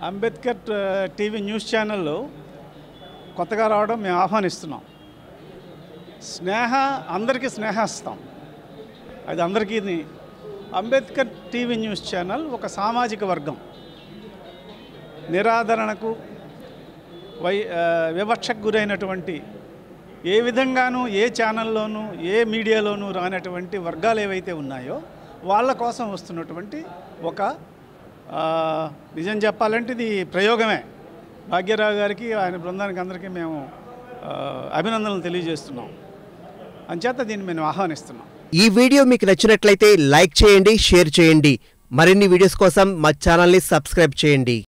అంబేద్కర్ ఆ, TV news ఛానల్లో కొత్తగా రావడం మేము ఆహ్వానిస్తున్నాం స్నేహ అందరికీ స్నేహస్తాం అది అందరికీ అంబేద్కర్ టీవీ న్యూస్ ఛానల్ ఒక సామాజిక వర్గం నిరాదరణకు వై ఆ, వివక్షకు గురైనటువంటి ఏ విధంగానూ ఏ ఛానల్లోనూ ఏ మీడియాలోనూ రానటువంటి వర్గాలు ఏవైతే ఉన్నాయో వాళ్ళ కోసం వస్తున్నటువంటి ఒక ఆ, నిజం చెప్పాలంటే ఇది ప్రయోగమే భాగ్యరావు గారికి ఆయన బృందానికి అందరికీ మేము ఆ, అభినందనలు తెలియజేస్తున్నాం అంచేత దీన్ని మేము ఆహ్వానిస్తున్నాం ఈ వీడియో మీకు నచ్చినట్లయితే లైక్ చేయండి షేర్ చేయండి మరిన్ని వీడియోస్ కోసం మా ఛానల్ని సబ్స్క్రైబ్ చేయండి